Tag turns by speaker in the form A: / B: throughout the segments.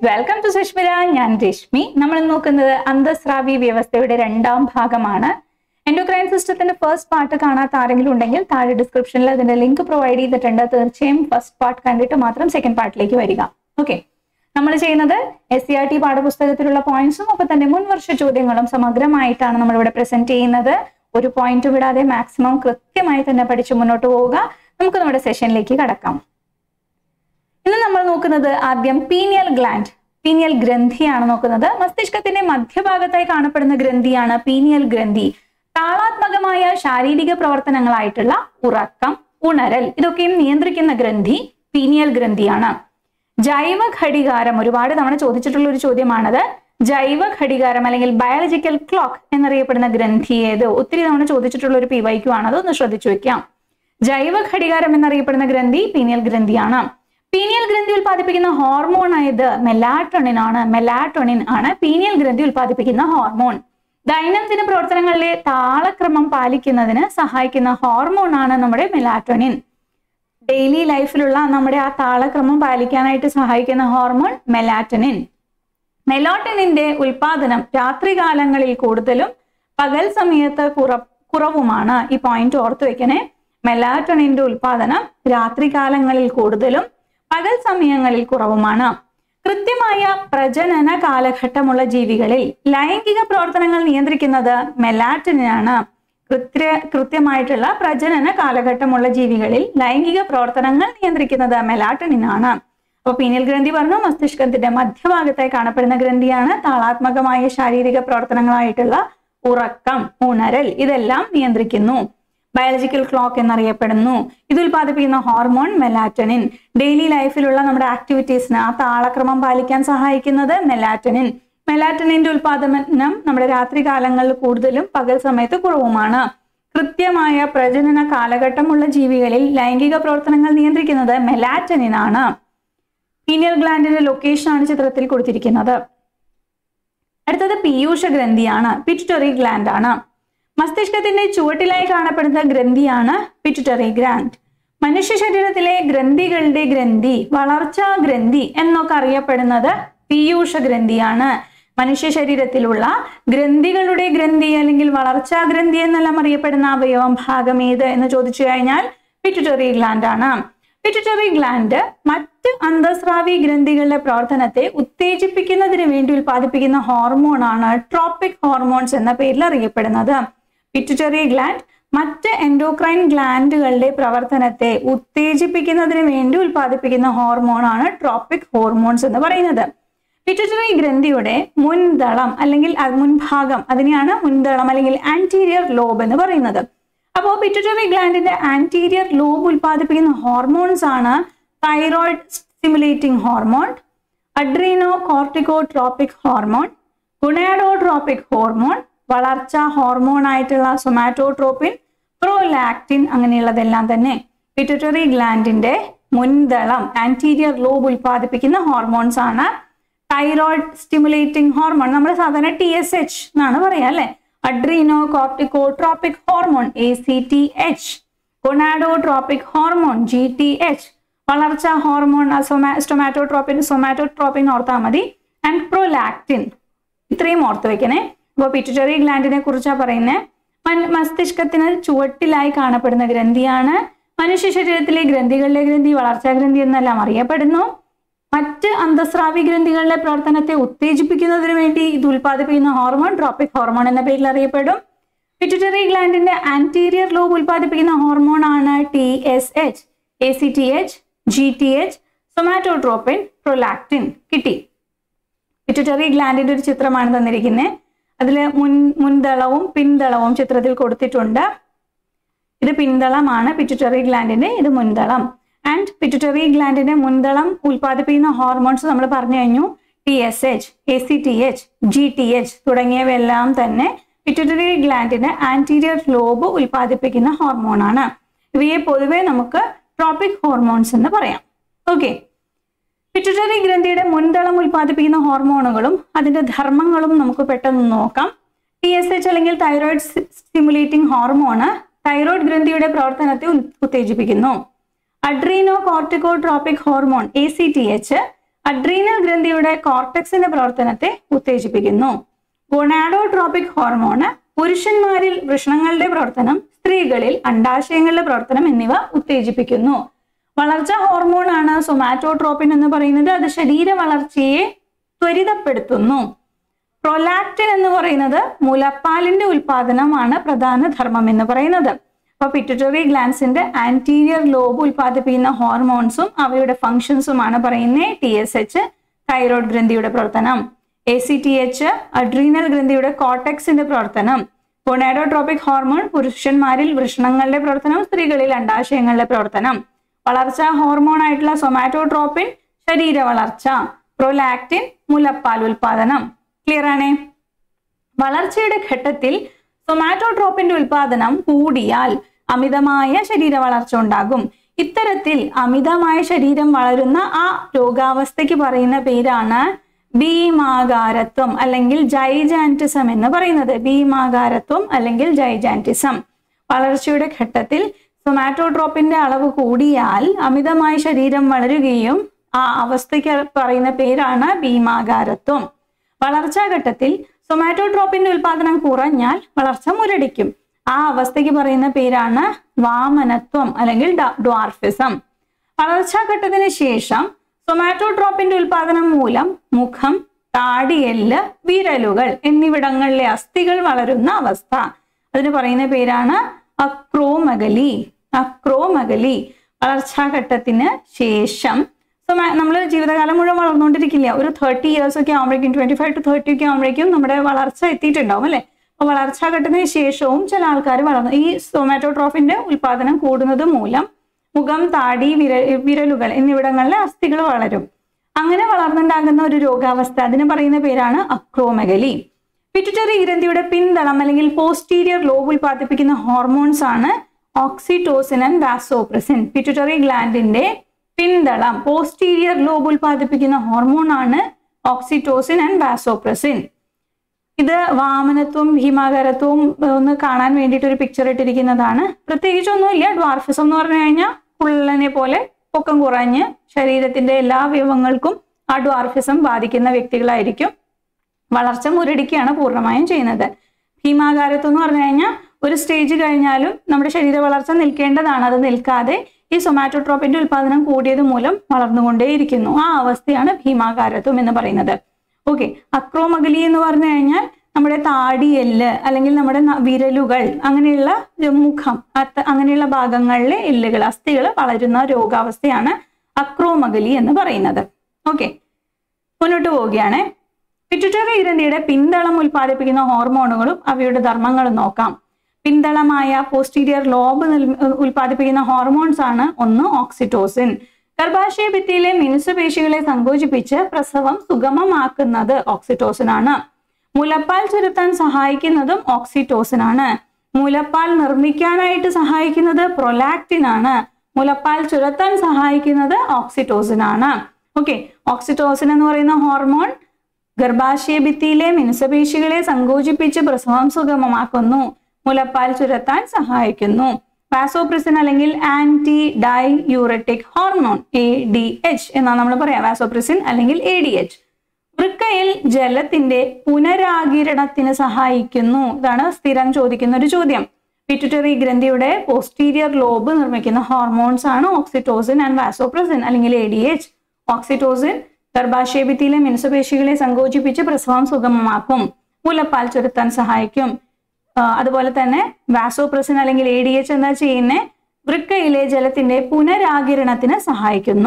A: welcome to സുഷ്മിര ഞാൻ രശ്മി നമ്മൾ നോക്കുന്നത് അന്തസ്രാവി വ്യവസ്ഥയുടെ രണ്ടാം ഭാഗമാണ് എൻഡോക്രൈൻ സിസ്റ്റത്തിന്റെ ഫസ്റ്റ് പാർട്ട് കാണാത്ത ആരെങ്കിലും ഉണ്ടെങ്കിൽ താഴെ ഡിസ്ക്രിപ്ഷനിൽ അതിന്റെ ലിങ്ക് പ്രൊവൈഡ് ചെയ്തിട്ടുണ്ട് തീർച്ചയായും ഫസ്റ്റ് പാർട്ട് കണ്ടിട്ട് മാത്രം സെക്കൻഡ് പാർട്ടിലേക്ക് വരിക ഓക്കെ നമ്മൾ ചെയ്യുന്നത് എസ് സി ആർ ടി പാഠപുസ്തകത്തിലുള്ള പോയിന്റ്സും ഒപ്പം തന്നെ മുൻവർഷ ചോദ്യങ്ങളും സമഗ്രമായിട്ടാണ് നമ്മൾ ഇവിടെ പ്രസന്റ് ചെയ്യുന്നത് ഒരു പോയിന്റ് വിടാതെ മാക്സിമം കൃത്യമായി തന്നെ പഠിച്ച് മുന്നോട്ട് പോവുക നമുക്ക് നമ്മുടെ സെഷനിലേക്ക് കടക്കാം ഇന്ന് നമ്മൾ നോക്കുന്നത് ആദ്യം പീനിയൽ ഗ്ലാൻഡ് പീനിയൽ ഗ്രന്ഥിയാണ് നോക്കുന്നത് മസ്തിഷ്കത്തിന്റെ മധ്യഭാഗത്തായി കാണപ്പെടുന്ന ഗ്രന്ഥിയാണ് പീനിയൽ ഗ്രന്ഥി താളാത്മകമായ ശാരീരിക പ്രവർത്തനങ്ങളായിട്ടുള്ള ഉറക്കം ഉണരൽ ഇതൊക്കെയും നിയന്ത്രിക്കുന്ന ഗ്രന്ഥി പീനിയൽ ഗ്രന്ഥിയാണ് ജൈവ ഘടികാരം ഒരുപാട് തവണ ചോദിച്ചിട്ടുള്ള ഒരു ചോദ്യമാണത് ജൈവ ഘടികാരം അല്ലെങ്കിൽ ബയോളജിക്കൽ ക്ലോക്ക് എന്നറിയപ്പെടുന്ന ഗ്രന്ഥി ഏത് ഒത്തിരി തവണ ചോദിച്ചിട്ടുള്ള ഒരു പി വൈക്കു ആണ് അതൊന്ന് ശ്രദ്ധിച്ചു വെക്കാം ജൈവ ഘടികാരം എന്നറിയപ്പെടുന്ന ഗ്രന്ഥി പീനിയൽ ഗ്രന്ഥിയാണ് പീനിയൽ ഗ്രന്ഥി ഉൽപ്പാദിപ്പിക്കുന്ന ഹോർമോൺ ആയത് മെലാട്ടോണിൻ ആണ് മെലാട്ടോണിൻ ആണ് പീനിയൽ ഗ്രന്ഥി ഉൽപ്പാദിപ്പിക്കുന്ന ഹോർമോൺ ദൈനംദിന പ്രവർത്തനങ്ങളിലെ താളക്രമം പാലിക്കുന്നതിന് സഹായിക്കുന്ന ഹോർമോൺ ആണ് നമ്മുടെ മെലാറ്റോണിൻ ഡെയിലി ലൈഫിലുള്ള നമ്മുടെ ആ താളക്രമം പാലിക്കാനായിട്ട് സഹായിക്കുന്ന ഹോർമോൺ മെലാറ്റോണിൻ മെലോട്ടണിന്റെ ഉൽപാദനം രാത്രികാലങ്ങളിൽ കൂടുതലും പകൽ സമയത്ത് കുറ കുറവുമാണ് ഈ പോയിന്റ് ഓർത്തു വെക്കണേ മെലാറ്റണിന്റെ ഉൽപാദനം രാത്രികാലങ്ങളിൽ കൂടുതലും പകൽ സമയങ്ങളിൽ കുറവുമാണ് കൃത്യമായ പ്രജനന കാലഘട്ടമുള്ള ജീവികളിൽ ലൈംഗിക പ്രവർത്തനങ്ങൾ നിയന്ത്രിക്കുന്നത് മെലാറ്റനാണ് കൃത്യ കൃത്യമായിട്ടുള്ള പ്രജനന കാലഘട്ടമുള്ള ജീവികളിൽ ലൈംഗിക പ്രവർത്തനങ്ങൾ നിയന്ത്രിക്കുന്നത് മെലാറ്റണിനാണ് അപ്പോൾ പീനിയൽ ഗ്രന്ഥി പറഞ്ഞു മസ്തിഷ്കത്തിന്റെ മധ്യഭാഗത്തായി കാണപ്പെടുന്ന ഗ്രന്ഥിയാണ് താളാത്മകമായ ശാരീരിക പ്രവർത്തനങ്ങളായിട്ടുള്ള ഉറക്കം ഉണരൽ ഇതെല്ലാം നിയന്ത്രിക്കുന്നു ബയോളജിക്കൽ ക്ലോക്ക് എന്നറിയപ്പെടുന്നു ഇത് ഉൽപ്പാദിപ്പിക്കുന്ന ഹോർമോൺ മെലാറ്റനിൻ ഡെയിലി ലൈഫിലുള്ള നമ്മുടെ ആക്ടിവിറ്റീസിന് ആ താളക്രമം പാലിക്കാൻ സഹായിക്കുന്നത് മെലാറ്റനിൻ മെലാറ്റനിന്റെ ഉൽപാദനം നമ്മുടെ രാത്രി കാലങ്ങളിൽ കൂടുതലും പകൽ സമയത്ത് കുറവുമാണ് കൃത്യമായ പ്രജനന കാലഘട്ടമുള്ള ജീവികളിൽ ലൈംഗിക പ്രവർത്തനങ്ങൾ നിയന്ത്രിക്കുന്നത് മെലാറ്റനിൻ ആണ് പീനിയൽ ഗ്ലാൻഡിന്റെ ലൊക്കേഷൻ ആണ് ചിത്രത്തിൽ കൊടുത്തിരിക്കുന്നത് അടുത്തത് പീയൂഷ ഗ്രന്ഥിയാണ് പിറ്റുറ്ററി ഗ്ലാൻഡ് ആണ് മസ്തിഷ്കത്തിന്റെ ചുവട്ടിലായി കാണപ്പെടുന്ന ഗ്രന്ഥിയാണ് പിറ്റുറ്ററി ഗ്ലാൻഡ് മനുഷ്യ ശരീരത്തിലെ ഗ്രന്ഥികളുടെ ഗ്രന്ഥി വളർച്ചാ ഗ്രന്ഥി എന്നൊക്കെ അറിയപ്പെടുന്നത് പീയൂഷ ഗ്രന്ഥിയാണ് മനുഷ്യ ശരീരത്തിലുള്ള ഗ്രന്ഥികളുടെ ഗ്രന്ഥി അല്ലെങ്കിൽ വളർച്ചാ ഗ്രന്ഥി എന്നെല്ലാം അറിയപ്പെടുന്ന അവയവം ഭാഗം ഏത് എന്ന് ചോദിച്ചു കഴിഞ്ഞാൽ പിറ്റുറ്ററി ഗ്ലാൻഡ് ആണ് പിറ്റുറ്ററി ഗ്ലാൻഡ് മറ്റ് അന്തസ്രാവി ഗ്രന്ഥികളുടെ പ്രവർത്തനത്തെ ഉത്തേജിപ്പിക്കുന്നതിന് വേണ്ടി ഉൽപ്പാദിപ്പിക്കുന്ന ഹോർമോൺ ആണ് ട്രോപ്പിക് ഹോർമോൺസ് എന്ന പേരിൽ അറിയപ്പെടുന്നത് പിറ്റുറ്ററി ഗ്ലാൻഡ് മറ്റ് എൻഡോക്രൈൻ ഗ്ലാൻഡുകളുടെ പ്രവർത്തനത്തെ ഉത്തേജിപ്പിക്കുന്നതിന് വേണ്ടി ഉൽപ്പാദിപ്പിക്കുന്ന ഹോർമോൺ ആണ് ട്രോപ്പിക് ഹോർമോൺസ് എന്ന് പറയുന്നത് പിറ്റുറ്ററി ഗ്രന്ഥിയുടെ മുൻതളം അല്ലെങ്കിൽ അത് മുൻഭാഗം അതിനെയാണ് മുൻതളം അല്ലെങ്കിൽ ആന്റീരിയർ ലോബ് എന്ന് പറയുന്നത് അപ്പോൾ പിറ്റുറ്ററി ഗ്ലാൻഡിന്റെ ആന്റീരിയർ ലോബ് ഉൽപ്പാദിപ്പിക്കുന്ന ഹോർമോൺസ് ആണ് thyroid stimulating hormone Adreno corticotropic hormone gonadotropic hormone വളർച്ച ഹോർമോൺ ആയിട്ടുള്ള സൊമാറ്റോട്രോപ്പിൻ പ്രോലാക്റ്റിൻ അങ്ങനെയുള്ളതെല്ലാം തന്നെ പിറ്റുറ്ററി ഗ്ലാൻഡിന്റെ മുൻതളം ആന്റീരിയർ ലോബ് ഉൽപ്പാദിപ്പിക്കുന്ന ഹോർമോൺസ് ആണ് തൈറോയിഡ് സ്റ്റിമുലേറ്റിംഗ് ഹോർമോൺ നമ്മൾ സാധാരണ ടി എസ് എച്ച് എന്നാണ് പറയാ അല്ലെ Adreno corticotropic hormone A C T H gonadotropic hormone G T H വളർച്ച ഹോർമോൺ സ്റ്റൊമാറ്റോട്രോപ്പിൻ സൊമാറ്റോട്രോപ്പിൻ ഓർത്താൽ മതി ആൻഡ് പ്രോലാക്റ്റിൻ ഇത്രയും ഓർത്ത് വെക്കണേ അപ്പോൾ പിറ്റുറ്ററി ഗ്ലാൻഡിനെ കുറിച്ചാണ് പറയുന്നത് മസ്തിഷ്കത്തിന് ചുവട്ടിലായി കാണപ്പെടുന്ന ഗ്രന്ഥിയാണ് മനുഷ്യ ശരീരത്തിലെ ഗ്രന്ഥികളിലെ ഗ്രന്ഥി വളർച്ചാ ഗ്രന്ഥി എന്നെല്ലാം അറിയപ്പെടുന്നു മറ്റ് അന്തസ്രാവി ഗ്രന്ഥികളുടെ പ്രവർത്തനത്തെ ഉത്തേജിപ്പിക്കുന്നതിന് വേണ്ടി ഇത് ഉൽപ്പാദിപ്പിക്കുന്ന ഹോർമോൺ ട്രോപ്പിക് ഹോർമോൺ എന്ന പേരിൽ അറിയപ്പെടും പിറ്റുറ്ററി ഗ്ലാൻഡിന്റെ ആന്റീരിയർ ലോബ് ഉൽപ്പാദിപ്പിക്കുന്ന ഹോർമോൺ ആണ് T S H A C T H G T H somatotropin prolactin കിട്ടി പിറ്റുറ്ററി ഗ്ലാൻഡിന്റെ ഒരു ചിത്രമാണ് തന്നിരിക്കുന്നത് അതിൽ മുൻ മുൻതളവും പിന്തളവും ചിത്രത്തിൽ കൊടുത്തിട്ടുണ്ട് ഇത് പിന്തളമാണ് പിറ്റുറ്ററി ഗ്ലാൻഡിന്റെ ഇത് മുൻതളം ആൻഡ് പിറ്റുറ്ററി ഗ്ലാൻഡിന്റെ മുൻതളം ഉൽപ്പാദിപ്പിക്കുന്ന ഹോർമോൺസ് നമ്മൾ പറഞ്ഞു കഴിഞ്ഞു T S H A C T H G T H തുടങ്ങിയവയെല്ലാം തന്നെ പിറ്റുറ്ററി ഗ്ലാൻഡിന്റെ ആന്റീരിയർ ലോബ് ഉൽപ്പാദിപ്പിക്കുന്ന ഹോർമോണാണ് ഇവയെ പൊതുവെ നമുക്ക് ട്രോപ്പിക് ഹോർമോൺസ് എന്ന് പറയാം ഓക്കെ പിറ്റുറ്ററി ഗ്രന്ഥിയുടെ മുൻതളം ഉൽപ്പാദിപ്പിക്കുന്ന ഹോർമോണുകളും അതിന്റെ ധർമ്മങ്ങളും നമുക്ക് പെട്ടെന്ന് നോക്കാം ടി എസ് എച്ച് അല്ലെങ്കിൽ തൈറോയിഡ് സ്റ്റിമുലേറ്റിംഗ് ഹോർമോണ് തൈറോയിഡ് ഗ്രന്ഥിയുടെ പ്രവർത്തനത്തെ ഉത്തേജിപ്പിക്കുന്നു adreno corticotropic hormone A C T H adrenal ഗ്രന്ഥിയുടെ കോർട്ടക്സിന്റെ പ്രവർത്തനത്തെ ഉത്തേജിപ്പിക്കുന്നു ഗൊണാഡോട്രോപിക് ഹോർമോണ് പുരുഷന്മാരിൽ വൃഷണങ്ങളുടെ പ്രവർത്തനം സ്ത്രീകളിൽ അണ്ടാശയങ്ങളുടെ പ്രവർത്തനം എന്നിവ ഉത്തേജിപ്പിക്കുന്നു വളർച്ച ഹോർമോൺ ആണ് സൊമാറ്റോട്രോപ്പിൻ എന്ന് പറയുന്നത് അത് ശരീര വളർച്ചയെ ത്വരിതപ്പെടുത്തുന്നു പ്രൊലാക്റ്റിൻ എന്ന് പറയുന്നത് മുലപ്പാലിന്റെ ഉൽപാദനമാണ് പ്രധാന ധർമ്മം എന്ന് പറയുന്നത് അപ്പൊ പിറ്റുറ്ററി ഗ്ലാൻസിന്റെ ആന്റീരിയർ ലോബ് ഉൽപ്പാദിപ്പിക്കുന്ന ഹോർമോൺസും അവയുടെ ഫങ്ഷൻസുമാണ് പറയുന്നത് ടി എസ് എച്ച് തൈറോയ്ഡ് ഗ്രന്ഥിയുടെ പ്രവർത്തനം A C T H adrenal ഗ്രന്ഥിയുടെ കോട്ടക്സിന്റെ പ്രവർത്തനം ഗൊണാഡോട്രോപിക് ഹോർമോൺ പുരുഷന്മാരിൽ വൃഷണങ്ങളുടെ പ്രവർത്തനം സ്ത്രീകളിൽ അണ്ടാശയങ്ങളുടെ പ്രവർത്തനം വളർച്ചാ ഹോർമോൺ ആയിട്ടുള്ള സൊമാറ്റോട്രോപ്പിൻ ശരീര വളർച്ച പ്രൊലാക്റ്റിൻ മുലപ്പാൽ ഉൽപാദനം ക്ലിയർ ആണേ വളർച്ചയുടെ ഘട്ടത്തിൽ സൊമാറ്റോട്രോപ്പിന്റെ ഉൽപാദനം കൂടിയാൽ അമിതമായ ശരീര വളർച്ച ഉണ്ടാകും ഇത്തരത്തിൽ അമിതമായ ശരീരം വളരുന്ന ആ രോഗാവസ്ഥയ്ക്ക് പറയുന്ന പേരാണ് ഭീമാകാരത്വം അല്ലെങ്കിൽ ജൈജാന്റിസം എന്ന് പറയുന്നത് ഭീമാകാരത്വം അല്ലെങ്കിൽ ജൈജാന്റിസം വളർച്ചയുടെ ഘട്ടത്തിൽ സൊമാറ്റോട്രോപ്പിന്റെ അളവ് കൂടിയാൽ അമിതമായി ശരീരം വളരുകയും ആ അവസ്ഥയ്ക്ക് പറയുന്ന പേരാണ് ഭീമാകാരത്വം വളർച്ചാ ഘട്ടത്തിൽ സൊമാറ്റോട്രോപ്പിന്റെ ഉൽപാദനം കുറഞ്ഞാൽ വളർച്ച മുരടിക്കും ആ അവസ്ഥയ്ക്ക് പറയുന്ന പേരാണ് വാമനത്വം അല്ലെങ്കിൽ ഡ്വാർഫിസം വളർച്ചാ ഘട്ടത്തിന് ശേഷം സൊമാറ്റോട്രോപ്പിന്റെ ഉൽപാദനം മൂലം മുഖം താടിയെല്ല് വിരലുകൾ എന്നിവിടങ്ങളിലെ അസ്ഥികൾ വളരുന്ന അവസ്ഥ അതിന് പറയുന്ന പേരാണ് അക്രോമകലി അക്രോമകലി വളർച്ചാ ഘട്ടത്തിന് ശേഷം സോ നമ്മൾ ജീവിതകാലം മുഴുവൻ വളർന്നുകൊണ്ടിരിക്കില്ല ഒരു തേർട്ടി ഇയേഴ്സ് ഒക്കെ ആകുമ്പോഴേക്കും ട്വന്റി ഫൈവ് ടു തേർട്ടി ഒക്കെ ആകുമ്പോഴേക്കും നമ്മുടെ വളർച്ച എത്തിയിട്ടുണ്ടാവും അല്ലെ അപ്പൊ വളർച്ചാ ഘട്ടത്തിന് ശേഷവും ചില ആൾക്കാർ വളർന്നു ഈ സൊമാറ്റോട്രോഫിന്റെ ഉൽപാദനം കൂടുന്നത് മൂലം മുഖം താടി വിര വിരലുകൾ എന്നിവിടങ്ങളിലെ അസ്ഥികൾ വളരും അങ്ങനെ വളർന്നുണ്ടാകുന്ന ഒരു രോഗാവസ്ഥ അതിന് പറയുന്ന പേരാണ് അക്രോമഗലി പിറ്റുറ്ററി ഗ്രന്ഥിയുടെ പിന്തളം അല്ലെങ്കിൽ പോസ്റ്റീരിയർ ലോബ് ഉൽപ്പാദിപ്പിക്കുന്ന ഹോർമോൺസ് ആണ് ഓക്സിറ്റോസിൻ ആൻഡ് വാസോപ്രസിൻ പിറ്റുറ്ററി ഗ്ലാൻഡിന്റെ പിന്തളം പോസ്റ്റീരിയർ ലോബ് ഉൽപ്പാദിപ്പിക്കുന്ന ഹോർമോൺ ആണ് ഓക്സിറ്റോസിൻ ആൻഡ് വാസോപ്രസിൻ ഇത് വാമനത്വം ഭീമാകാരത്വവും ഒന്ന് കാണാൻ വേണ്ടിയിട്ട് ഒരു പിക്ചർ ഇട്ടിരിക്കുന്നതാണ് പ്രത്യേകിച്ചൊന്നുമില്ല ഡ്വാർഫിസം എന്ന് പറഞ്ഞു കഴിഞ്ഞാൽ കുള്ളനെ പോലെ പൊക്കം കുറഞ്ഞ് ശരീരത്തിന്റെ എല്ലാ അവയവങ്ങൾക്കും ആ ഡ്വാർഫിസം ബാധിക്കുന്ന വ്യക്തികളായിരിക്കും വളർച്ച മുരടിക്കുകയാണ് പൂർണ്ണമായും ചെയ്യുന്നത് ഭീമാകാരത്വം എന്ന് പറഞ്ഞു കഴിഞ്ഞാൽ ഒരു സ്റ്റേജ് കഴിഞ്ഞാലും നമ്മുടെ ശരീര വളർച്ച നിൽക്കേണ്ടതാണ് അത് നിൽക്കാതെ ഈ സൊമാറ്റോട്രോപ്പിന്റെ ഉൽപാദനം കൂടിയത് മൂലം വളർന്നുകൊണ്ടേയിരിക്കുന്നു ആ അവസ്ഥയാണ് ഭീമാകാരത്വം എന്ന് പറയുന്നത് ഓക്കെ അക്രോമകലി എന്ന് പറഞ്ഞു കഴിഞ്ഞാൽ നമ്മുടെ താടിയെല്ല് അല്ലെങ്കിൽ നമ്മുടെ ന- വിരലുകൾ അങ്ങനെയുള്ള മുഖം അത്ത അങ്ങനെയുള്ള ഭാഗങ്ങളിലെ എല്ലുകൾ അസ്ഥികൾ വളരുന്ന രോഗാവസ്ഥയാണ് അക്രോമകലി എന്ന് പറയുന്നത് ഓക്കെ മുന്നോട്ട് പോവുകയാണ് പിറ്റുറ്ററി ഗ്രന്ഥിയുടെ പിന്തളം ഉൽപ്പാദിപ്പിക്കുന്ന ഹോർമോണുകളും അവയുടെ ധർമ്മങ്ങളും നോക്കാം പിന്തളമായ പോസ്റ്റീരിയർ ലോബ് നിൽ- ഉൽപ്പാദിപ്പിക്കുന്ന ഹോർമോൺസ് ആണ് ഒന്ന് ഓക്സിറ്റോസിൻ ഗർഭാശയ ഭിത്തിയിലെ മിനുസപേശികളെ സങ്കോചിപ്പിച്ച് പ്രസവം സുഗമമാക്കുന്നത് ഓക്സിറ്റോസിൻ ആണ് മുലപ്പാൽ ചുരുത്താൻ സഹായിക്കുന്നതും ഓക്സിറ്റോസിൻ ആണ് മുലപ്പാൽ നിർമ്മിക്കാനായിട്ട് സഹായിക്കുന്നത് പ്രൊലാക്റ്റിൻ ആണ് മുലപ്പാൽ ചുരത്താൻ സഹായിക്കുന്നത് ഓക്സിറ്റോസിൻ ആണ് ഓക്കെ ഓക്സിറ്റോസിൻ എന്ന് പറയുന്ന ഹോർമോൺ ഗർഭാശയ ഭിത്തിയിലെ മിനുസപേശികളെ സങ്കോചിപ്പിച്ച് പ്രസവം സുഗമമാക്കുന്നു മുലപ്പാൽ ചുരത്താൻ സഹായിക്കുന്നു വാസോപ്രിസിൻ അല്ലെങ്കിൽ anti diuretic hormone A D H എന്നാണ് നമ്മൾ പറയാം വാസോപ്രിസിൻ അല്ലെങ്കിൽ എ ഡി എച്ച് വൃക്കയിൽ ജലത്തിന്റെ പുനരാകിരണത്തിന് സഹായിക്കുന്നു ഇതാണ് സ്ഥിരം ചോദിക്കുന്ന ഒരു ചോദ്യം പിറ്റുറ്ററി ഗ്രന്ഥിയുടെ പോസ്റ്റീരിയർ ലോബ് നിർമ്മിക്കുന്ന ഹോർമോൺസ് ആണ് ഓക്സിറ്റോസിൻ ആൻഡ് വാസോപ്രസിൻ അല്ലെങ്കിൽ എ ഡി എച്ച് ഓക്സിറ്റോസിൻ ഗർഭാശയഭിത്തിയിലെ മിനുസപേശികളെ സങ്കോചിപ്പിച്ച് പ്രസവം സുഗമമാക്കും മുലപ്പാൽ ചുരുത്താൻ സഹായിക്കും ആ, അതുപോലെ തന്നെ വാസോപ്രസിൻ അല്ലെങ്കിൽ എ ഡി എച്ച് എന്താ ചെയ്യുന്നത് വൃക്കയിലെ ജലത്തിന്റെ പുനരാകിരണത്തിന് സഹായിക്കുന്നു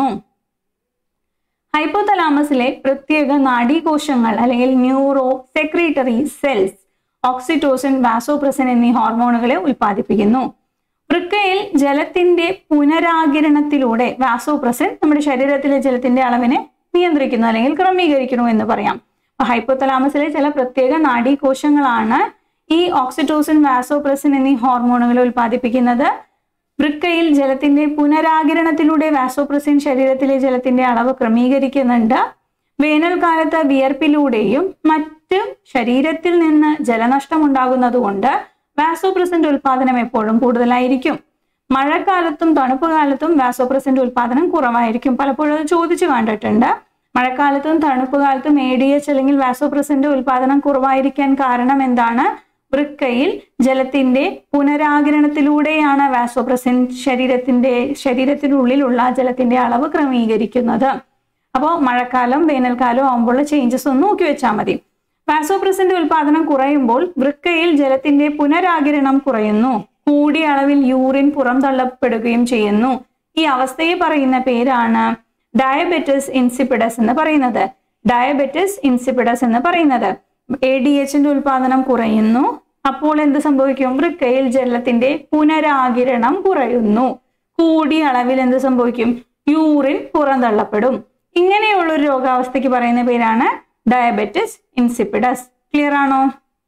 A: ഹൈപ്പോതലാമസിലെ പ്രത്യേക നാഡീകോശങ്ങൾ അല്ലെങ്കിൽ neuro secretory cells oxytocin vasopressin എന്നീ ഹോർമോണുകളെ ഉൽപ്പാദിപ്പിക്കുന്നു വൃക്കയിൽ ജലത്തിന്റെ പുനരാകിരണത്തിലൂടെ വാസോപ്രസിൻ നമ്മുടെ ശരീരത്തിലെ ജലത്തിന്റെ അളവിനെ നിയന്ത്രിക്കുന്നു അല്ലെങ്കിൽ ക്രമീകരിക്കുന്നു എന്ന് പറയാം അപ്പൊ ഹൈപ്പോതലാമസിലെ ചില പ്രത്യേക നാഡീകോശങ്ങളാണ് ഈ ഓക്സിറ്റോസിൻ വാസോപ്രസിൻ എന്നീ ഹോർമോണുകളെ ഉൽപ്പാദിപ്പിക്കുന്നത് വൃക്കയിൽ ജലത്തിന്റെ പുനരാകിരണത്തിലൂടെ വാസോപ്രസിൻ ശരീരത്തിലെ ജലത്തിന്റെ അളവ് ക്രമീകരിക്കുന്നുണ്ട് വേനൽക്കാലത്ത് വിയർപ്പിലൂടെയും മറ്റ് ശരീരത്തിൽ നിന്ന് ജലനഷ്ടം ഉണ്ടാകുന്നതുകൊണ്ട് വാസോപ്രസിന്റെ ഉൽപാദനം എപ്പോഴും കൂടുതലായിരിക്കും മഴക്കാലത്തും തണുപ്പ് കാലത്തും വാസോപ്രസിന്റെ ഉൽപാദനം കുറവായിരിക്കും പലപ്പോഴും അത് ചോദിച്ചു കണ്ടിട്ടുണ്ട് മഴക്കാലത്തും തണുപ്പ് കാലത്തും എ ഡി എച്ച് അല്ലെങ്കിൽ വാസോപ്രസിന്റെ ഉൽപാദനം കുറവായിരിക്കാൻ കാരണം എന്താണ് വൃക്കയിൽ ജലത്തിന്റെ പുനരാകിരണത്തിലൂടെയാണ് വാസോപ്രസിൻ ശരീരത്തിന്റെ ശരീരത്തിനുള്ളിലുള്ള ജലത്തിന്റെ അളവ് ക്രമീകരിക്കുന്നത് അപ്പോൾ മഴക്കാലം വേനൽക്കാലം ആകുമ്പോൾ ചേഞ്ചസ് ഒന്ന് നോക്കി വെച്ചാൽ മതി വാസോപ്രസിന്റെ ഉൽപാദനം കുറയുമ്പോൾ വൃക്കയിൽ ജലത്തിന്റെ പുനരാകിരണം കുറയുന്നു കൂടിയ അളവിൽ യൂറിൻ പുറംതള്ളപ്പെടുകയും ചെയ്യുന്നു ഈ അവസ്ഥയെ പറയുന്ന പേരാണ് ഡയബറ്റിസ് ഇൻസിപ്പിഡസ് എന്ന് പറയുന്നത് ഡയബറ്റിസ് ഇൻസിപ്പിഡസ് എന്ന് പറയുന്നത് എ ഡി എച്ചിന്റെ ഉൽപാദനം കുറയുന്നു അപ്പോൾ എന്ത് സംഭവിക്കും വൃക്കയിൽ ജലത്തിന്റെ പുനരാകിരണം കുറയുന്നു കൂടിയ അളവിൽ എന്ത് സംഭവിക്കും യൂറിൻ പുറന്തള്ളപ്പെടും ഇങ്ങനെയുള്ള ഒരു രോഗാവസ്ഥയ്ക്ക് പറയുന്ന പേരാണ് ഡയബറ്റിസ് ഇൻസിപ്പിഡസ് ക്ലിയർ ആണോ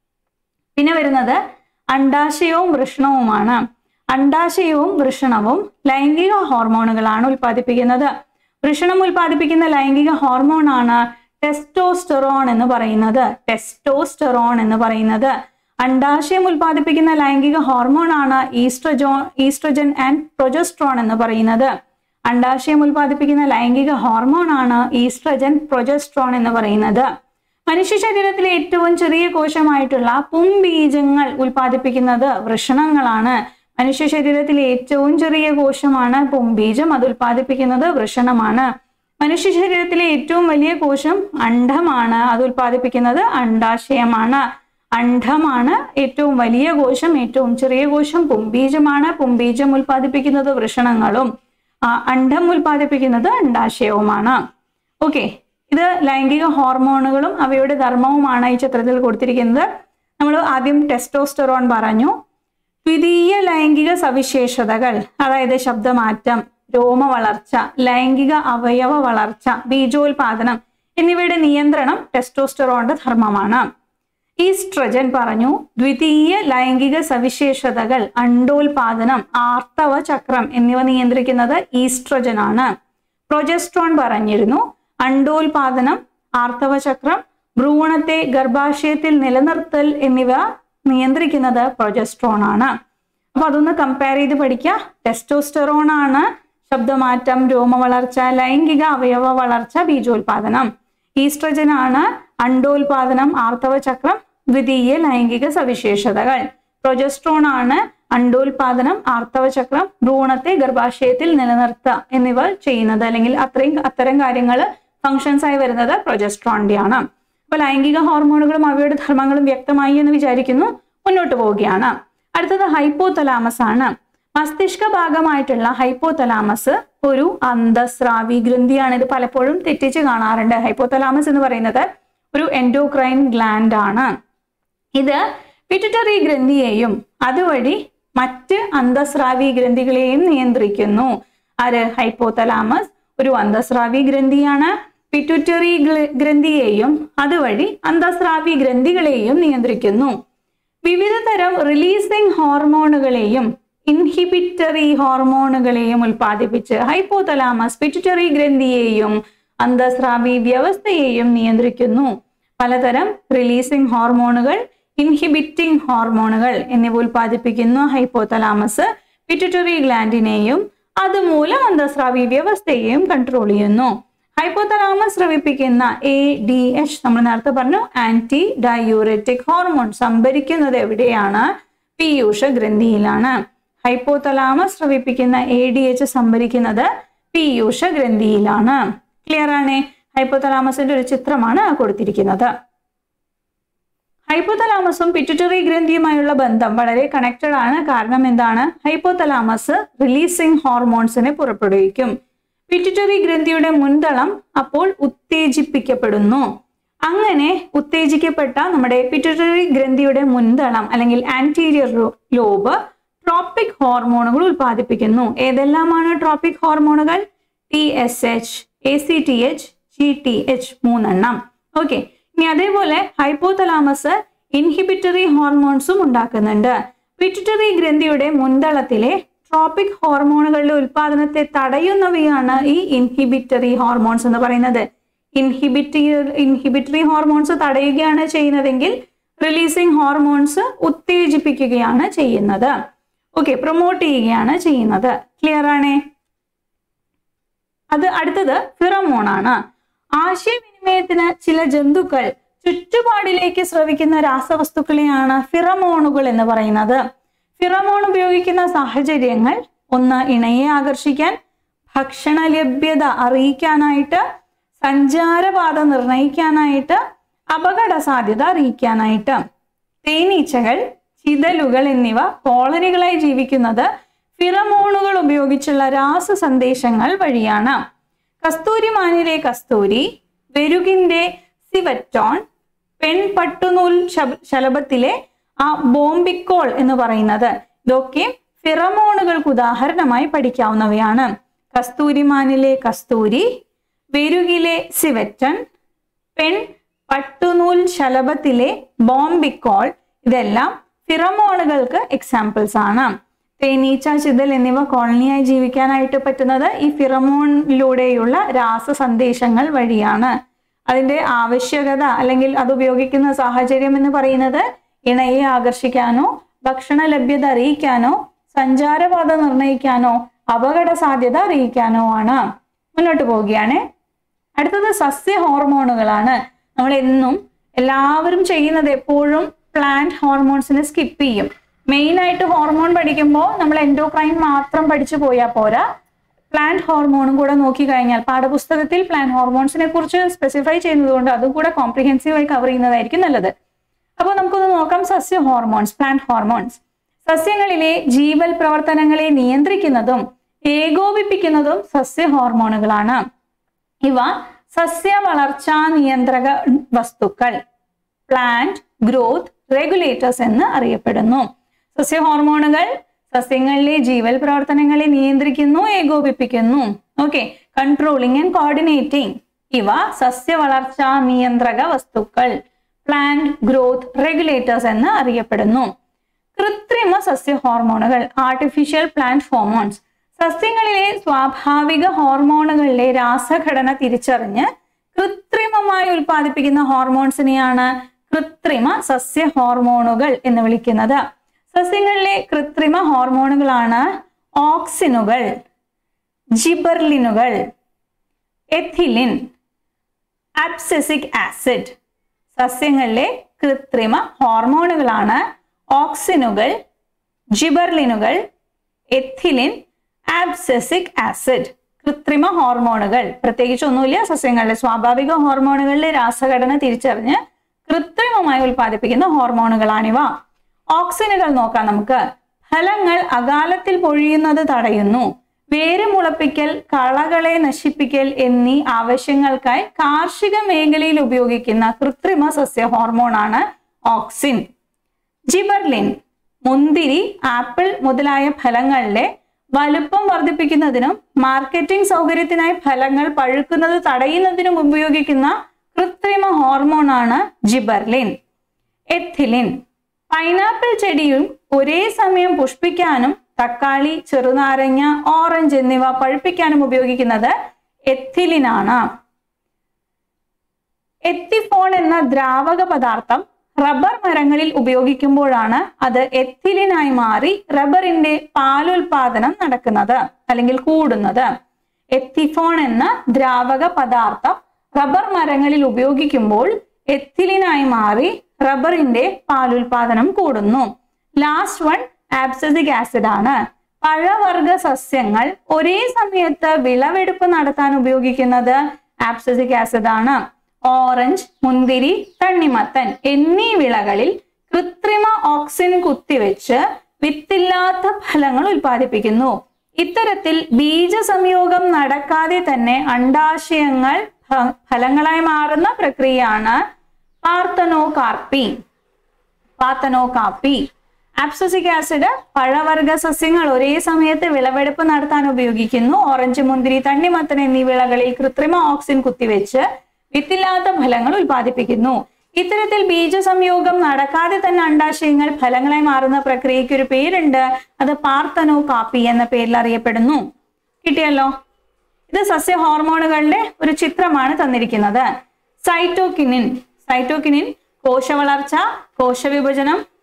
A: പിന്നെ വരുന്നത് അണ്ടാശയവും വൃഷണവുമാണ് അണ്ടാശയവും വൃഷണവും ലൈംഗിക ഹോർമോണുകളാണ് ഉൽപ്പാദിപ്പിക്കുന്നത് വൃഷണം ഉൽപ്പാദിപ്പിക്കുന്ന ലൈംഗിക ഹോർമോൺ ആണ് ടെസ്റ്റോസ്റ്റെറോൺ എന്ന് പറയുന്നത് ടെസ്റ്റോസ്റ്റെറോൺ എന്ന് പറയുന്നത് അണ്ടാശയം ഉൽപ്പാദിപ്പിക്കുന്ന ലൈംഗിക ഹോർമോൺ ആണ് ഈസ്ട്രജോ ഈസ്ട്രജൻ ആൻഡ് പ്രൊജസ്ട്രോൺ എന്ന് പറയുന്നത് അണ്ടാശയം ഉൽപ്പാദിപ്പിക്കുന്ന ലൈംഗിക ഹോർമോൺ ആണ് ഈസ്ട്രജൻ പ്രൊജസ്ട്രോൺ എന്ന് പറയുന്നത് മനുഷ്യ ശരീരത്തിലെ ഏറ്റവും ചെറിയ കോശമായിട്ടുള്ള പുംബീജങ്ങൾ ഉൽപ്പാദിപ്പിക്കുന്നത് വൃഷണങ്ങളാണ് മനുഷ്യ ശരീരത്തിലെ ഏറ്റവും ചെറിയ കോശമാണ് പുംബീജം അത് ഉൽപ്പാദിപ്പിക്കുന്നത് വൃഷണമാണ് മനുഷ്യ ശരീരത്തിലെ ഏറ്റവും വലിയ കോശം അണ്ഡമാണ് അത് ഉൽപ്പാദിപ്പിക്കുന്നത് അണ്ടാശയമാണ് അണ്ഡമാണ് ഏറ്റവും വലിയ കോശം ഏറ്റവും ചെറിയ കോശം പുംബീജമാണ് പുംബീജം ഉൽപ്പാദിപ്പിക്കുന്നത് വൃഷണങ്ങളും ആ, അണ്ഡം ഉൽപ്പാദിപ്പിക്കുന്നത് അണ്ടാശയവുമാണ് ഓക്കെ ഇത് ലൈംഗിക ഹോർമോണുകളും അവയുടെ ധർമ്മവുമാണ് ഈ ചിത്രത്തിൽ കൊടുത്തിരിക്കുന്നത് നമ്മൾ ആദ്യം ടെസ്റ്റോസ്റ്റെറോൺ പറഞ്ഞു ദ്വിതീയ ലൈംഗിക സവിശേഷതകൾ അതായത് ശബ്ദമാറ്റം രോമ വളർച്ച ലൈംഗിക അവയവ വളർച്ച ബീജോത്പാദനം എന്നിവയുടെ നിയന്ത്രണം ടെസ്റ്റോസ്റ്റെറോണിന്റെ ധർമ്മമാണ് ഈസ്ട്രജൻ പറഞ്ഞു ദ്വിതീയ ലൈംഗിക സവിശേഷതകൾ അണ്ടോൽപാദനം ആർത്തവ ചക്രം എന്നിവ നിയന്ത്രിക്കുന്നത് ഈസ്ട്രജൻ ആണ് പ്രൊജസ്ട്രോൺ പറഞ്ഞിരുന്നു അണ്ടോൽപാദനം ആർത്തവ ചക്രം ഭ്രൂണത്തെ ഗർഭാശയത്തിൽ നിലനിർത്തൽ എന്നിവ നിയന്ത്രിക്കുന്നത് പ്രൊജസ്ട്രോൺ ആണ് അപ്പൊ അതൊന്ന് കമ്പയർ ചെയ്ത് പഠിക്കുക ടെസ്റ്റോസ്റ്റെറോൺ ആണ് ശബ്ദമാറ്റം രോമവളർച്ച ലൈംഗിക അവയവ വളർച്ച ബീജോത്പാദനം ഈസ്ട്രജൻ ആണ് അണ്ടോൽപാദനം ആർത്തവ ചക്രം ദ്വിതീയ ലൈംഗിക സവിശേഷതകൾ പ്രൊജസ്ട്രോൺ ആണ് അണ്ടോൽപാദനം ആർത്തവ ചക്രം ഭ്രൂണത്തെ ഗർഭാശയത്തിൽ നിലനിർത്തുക എന്നിവ ചെയ്യുന്നത് അല്ലെങ്കിൽ അത്രയും അത്തരം കാര്യങ്ങൾ ഫങ്ഷൻസ് ആയി വരുന്നത് പ്രൊജസ്ട്രോണിന്റെ ആണ് അപ്പൊ ലൈംഗിക ഹോർമോണുകളും അവയുടെ ധർമ്മങ്ങളും വ്യക്തമായി എന്ന് വിചാരിക്കുന്നു മുന്നോട്ട് പോവുകയാണ് അടുത്തത് ഹൈപ്പോതലാമസ് ആണ് മസ്തിഷ്ക ഭാഗമായിട്ടുള്ള ഹൈപ്പോതലാമസ് ഒരു അന്തസ്രാവി ഗ്രന്ഥിയാണ് ഇത് പലപ്പോഴും തെറ്റിച്ച് കാണാറുണ്ട് ഹൈപ്പോതലാമസ് എന്ന് പറയുന്നത് ഒരു എൻഡോക്രൈൻ ഗ്ലാൻഡ് ആണ് ഇത് പിറ്റുറ്ററി ഗ്രന്ഥിയെയും അതുവഴി മറ്റ് അന്തസ്രാവി ഗ്രന്ഥികളെയും നിയന്ത്രിക്കുന്നു ആര് ഹൈപ്പോതലാമസ് ഒരു അന്തസ്രാവി ഗ്രന്ഥിയാണ് പിറ്റുറ്ററി ഗ്രന്ഥിയെയും അതുവഴി അന്തസ്രാവി ഗ്രന്ഥികളെയും നിയന്ത്രിക്കുന്നു വിവിധ തരം റിലീസിംഗ് ഹോർമോണുകളെയും ഇൻഹിബിറ്ററി ഹോർമോണുകളെയും ഉൽപ്പാദിപ്പിച്ച് ഹൈപ്പോതലാമസ് പിറ്റുറ്ററി ഗ്രന്ഥിയെയും അന്തസ്രാവി വ്യവസ്ഥയെയും നിയന്ത്രിക്കുന്നു പലതരം റിലീസിംഗ് ഹോർമോണുകൾ ഇൻഹിബിറ്റിംഗ് ഹോർമോണുകൾ എന്നിവ ഉൽപ്പാദിപ്പിക്കുന്ന ഹൈപ്പോതലാമസ് പിറ്റുറ്ററി ഗ്ലാൻഡിനെയും അതുമൂലം അന്തസ്രാവി വ്യവസ്ഥയെയും കൺട്രോൾ ചെയ്യുന്നു ഹൈപ്പോതലാമസ് സ്രവിപ്പിക്കുന്ന എ ഡി എച്ച് നമ്മൾ നേരത്തെ പറഞ്ഞു ആന്റി ഡയൂററ്റിക് ഹോർമോൺ സംഭരിക്കുന്നത് എവിടെയാണ് പീയൂഷ ഗ്രന്ഥിയിലാണ് ഹൈപ്പോതലാമസ് സ്രവിപ്പിക്കുന്ന എ ഡി എച്ച് സംഭരിക്കുന്നത് പീയൂഷ ഗ്രന്ഥിയിലാണ് ക്ലിയർ ആണ് ഹൈപ്പോതലാമസിന്റെ ഒരു ചിത്രമാണ് കൊടുത്തിരിക്കുന്നത് ഹൈപ്പോതലാമസും പിറ്റുറ്ററി ഗ്രന്ഥിയുമായുള്ള ബന്ധം വളരെ കണക്റ്റഡ് ആണ് കാരണം എന്താണ് ഹൈപ്പോതലാമസ് റിലീസിംഗ് ഹോർമോൺസിനെ പുറപ്പെടുവിക്കും പിറ്റുറ്ററി ഗ്രന്ഥിയുടെ മുൻതളം അപ്പോൾ ഉത്തേജിപ്പിക്കപ്പെടുന്നു അങ്ങനെ ഉത്തേജിക്കപ്പെട്ട നമ്മുടെ പിറ്റുറ്ററി ഗ്രന്ഥിയുടെ മുൻതളം അല്ലെങ്കിൽ ആന്റീരിയർ ലോബ് ട്രോപ്പിക് ഹോർമോണുകൾ ഉൽപ്പാദിപ്പിക്കുന്നു ഏതെല്ലാമാണ് ട്രോപ്പിക് ഹോർമോണുകൾ T S H A C T H G T H മൂന്നെണ്ണം ഓക്കെ ഇനി അതേപോലെ ഹൈപ്പോതലാമസ് ഇൻഹിബിറ്ററി ഹോർമോൺസും ഉണ്ടാക്കുന്നുണ്ട് പിറ്റുറ്ററി ഗ്രന്ഥിയുടെ മുൻതളത്തിലെ ട്രോപ്പിക് ഹോർമോണുകളുടെ ഉൽപാദനത്തെ തടയുന്നവയാണ് ഈ ഇൻഹിബിറ്ററി ഹോർമോൺസ് എന്ന് പറയുന്നത് ഇൻഹിബിറ്റി ഇൻഹിബിറ്ററി ഹോർമോൺസ് തടയുകയാണ് ചെയ്യുന്നതെങ്കിൽ റിലീസിംഗ് ഹോർമോൺസ് ഉത്തേജിപ്പിക്കുകയാണ് ചെയ്യുന്നത് ഓക്കെ പ്രൊമോട്ട് ചെയ്യുകയാണ് ചെയ്യുന്നത് ക്ലിയർ ആണേ അത് അടുത്തത് ഫിറമോൺ ആണ് ആശയവിനിമയത്തിന് ചില ജന്തുക്കൾ ചുറ്റുപാടിലേക്ക് സ്രവിക്കുന്ന രാസവസ്തുക്കളെയാണ് ഫിറമോണുകൾ എന്ന് പറയുന്നത് ഫിറമോൺ ഉപയോഗിക്കുന്ന സാഹചര്യങ്ങൾ ഒന്ന് ഇണയെ ആകർഷിക്കാൻ ഭക്ഷണ ലഭ്യത അറിയിക്കാനായിട്ട് സഞ്ചാരപാത നിർണയിക്കാനായിട്ട് അപകട സാധ്യത അറിയിക്കാനായിട്ട് തേനീച്ചകൾ ചിതലുകൾ എന്നിവ കോളനികളായി ജീവിക്കുന്നത് ഫിറമോണുകൾ ഉപയോഗിച്ചുള്ള രാസ സന്ദേശങ്ങൾ വഴിയാണ് കസ്തൂരിമാനിലെ കസ്തൂരി വെരുകിന്റെ സിവറ്റോൺ പെൺപട്ടുനൂൽ ശബ- ശലഭത്തിലെ ആ ബോംബിക്കോൾ എന്ന് പറയുന്നത് ഇതൊക്കെ ഫിറമോണുകൾക്ക് ഉദാഹരണമായി പഠിക്കാവുന്നവയാണ് കസ്തൂരിമാനിലെ കസ്തൂരി വെരുകിലെ സിവറ്റൺ പെൺ പട്ടുനൂൽ ശലഭത്തിലെ ബോംബിക്കോൾ ഇതെല്ലാം ഫിറമോണുകൾക്ക് എക്സാമ്പിൾസ് ആണ് തേനീച്ച ചിതൽ എന്നിവ കോളനിയായി ജീവിക്കാനായിട്ട് പറ്റുന്നത് ഈ ഫിറമോണിലൂടെയുള്ള രാസ സന്ദേശങ്ങൾ വഴിയാണ് അതിന്റെ ആവശ്യകത അല്ലെങ്കിൽ അത് ഉപയോഗിക്കുന്ന സാഹചര്യം എന്ന് പറയുന്നത് ഇണയെ ആകർഷിക്കാനോ ഭക്ഷണ ലഭ്യത അറിയിക്കാനോ സഞ്ചാരപാത നിർണയിക്കാനോ അപകട സാധ്യത അറിയിക്കാനോ ആണ് മുന്നോട്ട് പോവുകയാണ് അടുത്തത് സസ്യ ഹോർമോണുകളാണ് നമ്മൾ എന്നും എല്ലാവരും ചെയ്യുന്നത് എപ്പോഴും പ്ലാന്റ് ഹോർമോൺസിനെ സ്കിപ്പ് ചെയ്യും മെയിൻ ആയിട്ട് ഹോർമോൺ പഠിക്കുമ്പോൾ നമ്മൾ എൻഡോക്രൈൻ മാത്രം പഠിച്ചു പോയാൽ പോരാ പ്ലാന്റ് ഹോർമോണും കൂടെ നോക്കി കഴിഞ്ഞാൽ പാഠപുസ്തകത്തിൽ പ്ലാന്റ് ഹോർമോൺസിനെ കുറിച്ച് സ്പെസിഫൈ ചെയ്യുന്നതുകൊണ്ട് അതും കൂടെ കോംപ്രിഹെൻസീവായി കവർ ചെയ്യുന്നതായിരിക്കും നല്ലത് അപ്പോൾ നമുക്കൊന്ന് നോക്കാം സസ്യ ഹോർമോൺസ് പ്ലാന്റ് ഹോർമോൺസ് സസ്യങ്ങളിലെ ജീവൽ പ്രവർത്തനങ്ങളെ നിയന്ത്രിക്കുന്നതും ഏകോപിപ്പിക്കുന്നതും സസ്യ ഹോർമോണുകളാണ് ഇവ സസ്യ വളർച്ചാ നിയന്ത്രക വസ്തുക്കൾ പ്ലാന്റ് ഗ്രോത്ത് റെഗുലേറ്റേഴ്സ് എന്ന് അറിയപ്പെടുന്നു സസ്യ ഹോർമോണുകൾ സസ്യങ്ങളിലെ ജീവൽ പ്രവർത്തനങ്ങളെ നിയന്ത്രിക്കുന്നു ഏകോപിപ്പിക്കുന്നു ഓക്കെ കൺട്രോളിംഗ് ആൻഡ് കോർഡിനേറ്റിംഗ് ഇവ സസ്യ വളർച്ചാ നിയന്ത്രക വസ്തുക്കൾ പ്ലാന്റ് ഗ്രോത്ത് റെഗുലേറ്റേഴ്സ് എന്ന് അറിയപ്പെടുന്നു കൃത്രിമ സസ്യ ഹോർമോണുകൾ ആർട്ടിഫിഷ്യൽ പ്ലാന്റ് ഹോർമോൺസ് സസ്യങ്ങളിലെ സ്വാഭാവിക ഹോർമോണുകളിലെ രാസഘടന തിരിച്ചറിഞ്ഞ് കൃത്രിമമായി ഉൽപ്പാദിപ്പിക്കുന്ന ഹോർമോൺസിനെയാണ് കൃത്രിമ സസ്യ ഹോർമോണുകൾ എന്ന് വിളിക്കുന്നത് സസ്യങ്ങളിലെ കൃത്രിമ ഹോർമോണുകളാണ് ഓക്സിനുകൾ ജിബർലിനുകൾ എഥിലിൻ അബ്സെസിക് ആസിഡ് സസ്യങ്ങളിലെ കൃത്രിമ ഹോർമോണുകളാണ് ഓക്സിനുകൾ ജിബർലിനുകൾ എഥിലിൻ ആബ്സെസിക് ആസിഡ് കൃത്രിമ ഹോർമോണുകൾ പ്രത്യേകിച്ച് ഒന്നുമില്ല സസ്യങ്ങളിലെ സ്വാഭാവിക ഹോർമോണുകളിലെ രാസഘടന തിരിച്ചറിഞ്ഞ് കൃത്രിമമായി ഉൽപ്പാദിപ്പിക്കുന്ന ഹോർമോണുകളാണിവ ഓക്സിനുകൾ നോക്കാം നമുക്ക് ഫലങ്ങൾ അകാലത്തിൽ പൊഴിയുന്നത് തടയുന്നു വേര് മുളപ്പിക്കൽ കളകളെ നശിപ്പിക്കൽ എന്നീ ആവശ്യങ്ങൾക്കായി കാർഷിക മേഖലയിൽ ഉപയോഗിക്കുന്ന കൃത്രിമ സസ്യ ഹോർമോണാണ് ഓക്സിൻ ജിബർലിൻ മുന്തിരി ആപ്പിൾ മുതലായ ഫലങ്ങളിലെ വലുപ്പം വർദ്ധിപ്പിക്കുന്നതിനും മാർക്കറ്റിംഗ് സൗകര്യത്തിനായി ഫലങ്ങൾ പഴുക്കുന്നത് തടയുന്നതിനും ഉപയോഗിക്കുന്ന കൃത്രിമ ഹോർമോണാണ് ജിബർലിൻ എഥിലിൻ പൈനാപ്പിൾ ചെടിയും ഒരേ സമയം പുഷ്പിക്കാനും തക്കാളി ചെറുനാരങ്ങ ഓറഞ്ച് എന്നിവ പഴുപ്പിക്കാനും ഉപയോഗിക്കുന്നത് എഥിലിനാണ് എത്തിഫോൺ എന്ന ദ്രാവക പദാർത്ഥം റബ്ബർ മരങ്ങളിൽ ഉപയോഗിക്കുമ്പോഴാണ് അത് എഥിലിനായി മാറി റബ്ബറിന്റെ പാലുൽപാദനം നടക്കുന്നത് അല്ലെങ്കിൽ കൂടുന്നത് എത്തിഫോൺ എന്ന ദ്രാവക പദാർത്ഥം റബ്ബർ മരങ്ങളിൽ ഉപയോഗിക്കുമ്പോൾ എഥിലിനായി മാറി റബ്ബറിന്റെ പാലുൽപാദനം കൂടുന്നു ലാസ്റ്റ് വൺ ആബ്സസിക് ആസിഡ് ആണ് പഴവർഗ സസ്യങ്ങൾ ഒരേ സമയത്ത് വിളവെടുപ്പ് നടത്താൻ ഉപയോഗിക്കുന്നത് ആബ്സസിക് ആസിഡ് ആണ് ഓറഞ്ച് മുന്തിരി തണ്ണിമത്തൻ എന്നീ വിളകളിൽ കൃത്രിമ ഓക്സിൻ കുത്തിവെച്ച് വിത്തില്ലാത്ത ഫലങ്ങൾ ഉൽപ്പാദിപ്പിക്കുന്നു ഇത്തരത്തിൽ ബീജസംയോഗം നടക്കാതെ തന്നെ അണ്ടാശയങ്ങൾ ഫ- ഫലങ്ങളായി മാറുന്ന പ്രക്രിയയാണ് പാർത്തനോകാർപ്പി പാത്തനോകാപ്പി ആപ്സസിക് ആസിഡ് പഴവർഗ സസ്യങ്ങൾ ഒരേ സമയത്ത് വിളവെടുപ്പ് നടത്താൻ ഉപയോഗിക്കുന്നു ഓറഞ്ച് മുന്തിരി തണ്ണിമത്തൻ എന്നീ വിളകളിൽ കൃത്രിമ ഓക്സിൻ കുത്തിവെച്ച് വിത്തില്ലാത്ത ഫലങ്ങൾ ഉൽപ്പാദിപ്പിക്കുന്നു ഇത്തരത്തിൽ ബീജസംയോഗം നടക്കാതെ തന്നെ അണ്ടാശയങ്ങൾ ഫലങ്ങളായി മാറുന്ന പ്രക്രിയയ്ക്ക് ഒരു പേരുണ്ട് അത് പാർത്തനോ കാപ്പി എന്ന പേരിൽ അറിയപ്പെടുന്നു കിട്ടിയല്ലോ ഇത് സസ്യ ഹോർമോണുകളുടെ ഒരു ചിത്രമാണ് തന്നിരിക്കുന്നത് സൈറ്റോകിനിൻ സൈറ്റോകിനിൻ കോശവളർച്ച കോശവിഭജനം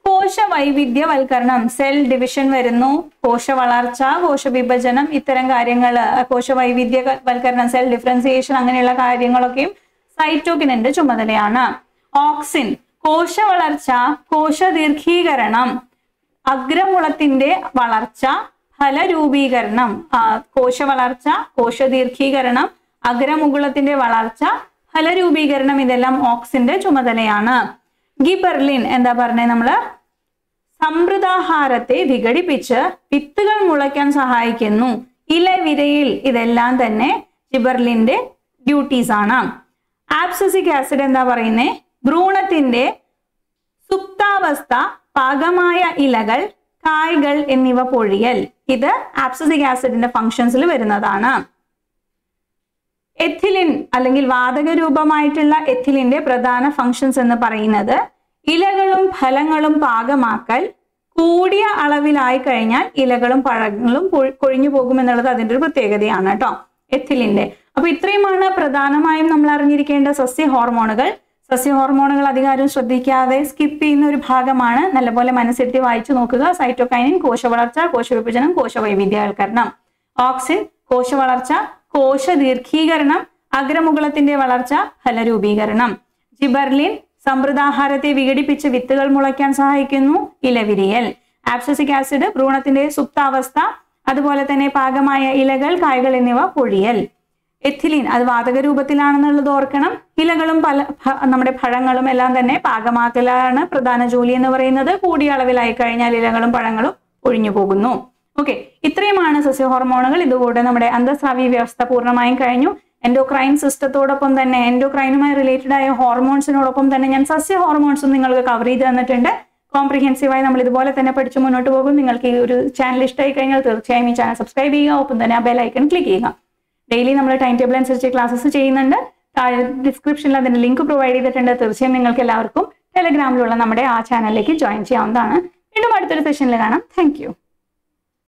A: കോശവൈവിധ്യവൽക്കരണം സെൽ ഡിവിഷൻ വരുന്നു കോശ വളർച്ച കോശ വിഭജനം ഇത്തരം കാര്യങ്ങൾ കോശവൈവിധ്യവൽക്കരണം സെൽ ഡിഫറൻസിയേഷൻ അങ്ങനെയുള്ള കാര്യങ്ങളൊക്കെയും സൈറ്റോകിനിന്റെ ചുമതലയാണ് ഓക്സിൻ കോശ വളർച്ച കോശ ദീർഘീകരണം അഗ്രമുളത്തിന്റെ വളർച്ച ഫലരൂപീകരണം ആ, കോശ വളർച്ച കോശ ദീർഘീകരണം അഗ്രമുകുളത്തിന്റെ വളർച്ച ഫലരൂപീകരണം ഇതെല്ലാം ഓക്സിന്റെ ചുമതലയാണ് ഗിബർലിൻ എന്താ പറഞ്ഞത് നമ്മള് സമൃദ്ധാഹാരത്തെ വിഘടിപ്പിച്ച് വിത്തുകൾ മുളയ്ക്കാൻ സഹായിക്കുന്നു ഇലവിരയിൽ ഇതെല്ലാം തന്നെ ജിബർലിന്റെ ഡ്യൂട്ടീസ് ആണ് ആപ്സസിക് ആസിഡ് എന്താ പറയുന്നേ ഭ്രൂണത്തിന്റെ സുപ്താവസ്ഥ പാകമായ ഇലകൾ കായ്കൾ എന്നിവ പൊഴിയൽ ഇത് ആപ്സസിക് ആസിഡിന്റെ ഫങ്ഷൻസിൽ വരുന്നതാണ് എഥിലിൻ അല്ലെങ്കിൽ വാതക രൂപമായിട്ടുള്ള എഥിലിന്റെ പ്രധാന ഫങ്ഷൻസ് എന്ന് പറയുന്നത് ഇലകളും ഫലങ്ങളും പാകമാക്കൽ കൂടിയ അളവിലായി കഴിഞ്ഞാൽ ഇലകളും പഴങ്ങളും പൊ- കൊഴിഞ്ഞു പോകും എന്നുള്ളത് അതിന്റെ ഒരു പ്രത്യേകതയാണ് കേട്ടോ എഥിലിന്റെ അപ്പൊ ഇത്രയുമാണ് പ്രധാനമായും നമ്മൾ അറിഞ്ഞിരിക്കേണ്ട സസ്യ ഹോർമോണുകൾ സസ്യ ഹോർമോണുകൾ അധികാരം ശ്രദ്ധിക്കാതെ സ്കിപ്പ് ചെയ്യുന്ന ഒരു ഭാഗമാണ് നല്ലപോലെ മനസ്സിരുത്തി വായിച്ചു നോക്കുക സൈറ്റോകൈനിൻ കോശവളർച്ച കോശവിഭജനം കോശവൈവിധ്യവൽക്കരണം ഓക്സിൻ കോശവളർച്ച കോശ ദീർഘീകരണം അഗ്രമുകുളത്തിന്റെ വളർച്ച ഫലരൂപീകരണം ജിബർലിൻ സമൃദ്ധാഹാരത്തെ വിഘടിപ്പിച്ച് വിത്തുകൾ മുളയ്ക്കാൻ സഹായിക്കുന്നു ഇലവിരിയൽ ആപ്സസിക് ആസിഡ് ഭ്രൂണത്തിന്റെ സുപ്താവസ്ഥ അതുപോലെ തന്നെ പാകമായ ഇലകൾ കായ്കൾ എന്നിവ പൊഴിയൽ എഥിലിൻ അത് വാതക രൂപത്തിലാണെന്നുള്ളത് ഓർക്കണം ഇലകളും പല ഭ- നമ്മുടെ പഴങ്ങളും എല്ലാം തന്നെ പാകമാക്കലാണ് പ്രധാന ജോലി എന്ന് പറയുന്നത് കൂടിയ അളവിലായി കഴിഞ്ഞാൽ ഇലകളും പഴങ്ങളും ഒഴിഞ്ഞു പോകുന്നു ഓക്കെ ഇത്രയുമാണ് സസ്യ ഹോർമോണുകൾ ഇതുകൂടെ നമ്മുടെ അന്തസ്രാവി വ്യവസ്ഥ പൂർണ്ണമായും കഴിഞ്ഞു എൻഡോക്രൈൻ സിസ്റ്റത്തോടൊപ്പം തന്നെ എൻഡോക്രൈനുമായി റിലേറ്റഡ് ആയ ഹോർമോൺസിനോടൊപ്പം തന്നെ ഞാൻ സസ്യ ഹോർമോൺസും നിങ്ങൾക്ക് കവർ ചെയ്ത് തന്നിട്ടുണ്ട് കോംപ്രിഹെൻസീവായി നമ്മൾ ഇതുപോലെ തന്നെ പഠിച്ച് മുന്നോട്ട് പോകും നിങ്ങൾക്ക് ഈ ഒരു ചാനൽ ഇഷ്ടമായി കഴിഞ്ഞാൽ തീർച്ചയായും ഈ ചാനൽ സബ്സ്ക്രൈബ് ചെയ്യുക ഒപ്പം തന്നെ ആ ബെൽ ഐക്കൺ ക്ലിക്ക് ചെയ്യുക ഡെയിലി നമ്മൾ ടൈം ടേബിൾ അനുസരിച്ച് ക്ലാസ്സസ് ചെയ്യുന്നുണ്ട് താഴെ ഡിസ്ക്രിപ്ഷനിൽ അതിന്റെ ലിങ്ക് പ്രൊവൈഡ് ചെയ്തിട്ടുണ്ട് തീർച്ചയായും നിങ്ങൾക്ക് എല്ലാവർക്കും ടെലഗ്രാമിലുള്ള നമ്മുടെ ആ ചാനലിലേക്ക് ജോയിൻ ചെയ്യാവുന്നതാണ് വീണ്ടും അടുത്തൊരു സെഷനിൽ കാണാം താങ്ക്